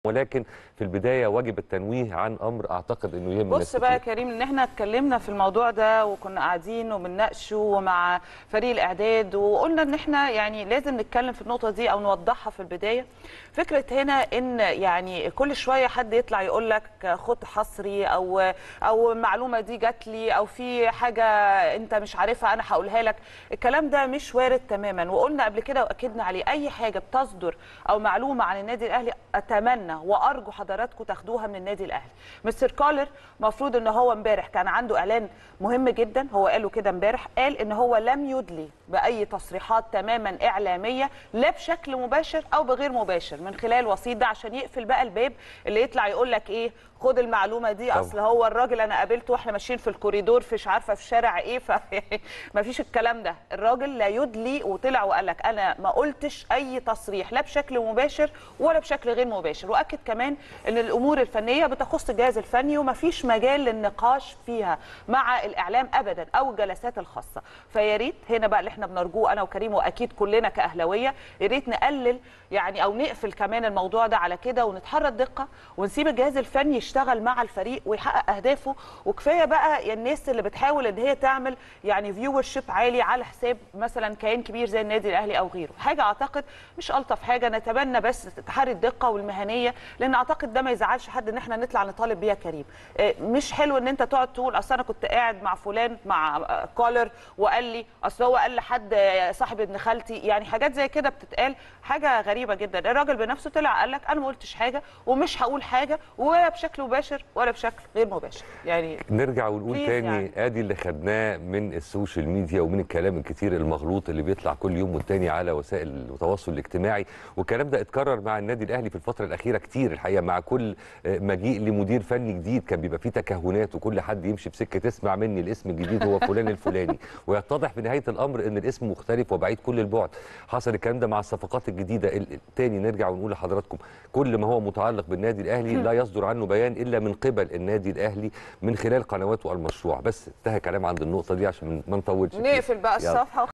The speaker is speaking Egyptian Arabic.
ولكن في البدايه واجب التنويه عن امر اعتقد انه يهم بص ناس بقى يا كتير. كريم ان احنا اتكلمنا في الموضوع ده وكنا قاعدين وبنناقشه مع فريق الاعداد وقلنا ان احنا يعني لازم نتكلم في النقطه دي او نوضحها في البدايه فكره هنا ان يعني كل شويه حد يطلع يقول لك خد حصري او او المعلومه دي جات لي او في حاجه انت مش عارفها انا هقولها لك الكلام ده مش وارد تماما وقلنا قبل كده واكدنا عليه اي حاجه بتصدر او معلومه عن النادي الاهلي اتمنى وارجو حضراتكم تاخدوها من النادي الاهلي مستر كولر المفروض ان هو امبارح كان عنده اعلان مهم جدا هو قاله كده امبارح قال ان هو لم يدلي باي تصريحات تماما اعلاميه لا بشكل مباشر او بغير مباشر من خلال وسيط ده عشان يقفل بقى الباب اللي يطلع يقول لك ايه خد المعلومه دي طبعا. اصل هو الراجل انا قابلته واحنا ماشيين في الكوريدور في مش عارفه في شارع ايه ف ما فيش الكلام ده الراجل لا يدلي وطلع وقال لك انا ما قلتش اي تصريح لا بشكل مباشر ولا بشكل غير مباشر واكد كمان ان الامور الفنيه بتخص الجهاز الفني وما فيش مجال للنقاش فيها مع الاعلام ابدا او الجلسات الخاصه فيا ريت هنا بقى اللي احنا بنرجوه انا وكريم واكيد كلنا كاهلاويه يا ريت نقلل يعني او نقفل كمان الموضوع ده على كده ونتحرى الدقه ونسيب الجهاز الفني يشتغل مع الفريق ويحقق اهدافه وكفايه بقى يا الناس اللي بتحاول ان هي تعمل يعني فيور شيب عالي على حساب مثلا كيان كبير زي النادي الاهلي او غيره حاجه اعتقد مش الطف حاجه نتبنى بس تحري الدقه والمهنيه لان اعتقد ده ما يزعلش حد ان احنا نطلع نطالب بيها كريم آه، مش حلو ان انت تقعد تقول اصل انا كنت قاعد مع فلان مع آه، كولر وقال لي اصل هو قال لحد آه، صاحب ابن خالتي يعني حاجات زي كده بتتقال حاجه غريبه جدا الراجل بنفسه طلع قال لك انا ما قلتش حاجه ومش هقول حاجه ولا بشكل مباشر ولا بشكل غير مباشر يعني نرجع ونقول Please تاني يعني. ادي اللي خدناه من السوشيال ميديا ومن الكلام الكتير المغلوط اللي بيطلع كل يوم والتاني على وسائل التواصل الاجتماعي والكلام ده اتكرر مع النادي الاهلي في الفتره الاخيره كتير الحقيقه مع كل آه، مجيء لمدير فني جديد كان بيبقى فيه تكهنات وكل حد يمشي بسكه تسمع مني الاسم الجديد هو فلان الفلاني ويتضح في نهايه الامر ان الاسم مختلف وبعيد كل البعد حصل الكلام ده مع الصفقات الجديده ال- تاني نرجع ونقول لحضراتكم كل ما هو متعلق بالنادي الاهلي لا يصدر عنه بيان الا من قبل النادي الاهلي من خلال قنواته المشروع بس انتهى كلام عند النقطه دي عشان ما نطولش فيها. نقفل بقى يلا. الصفحه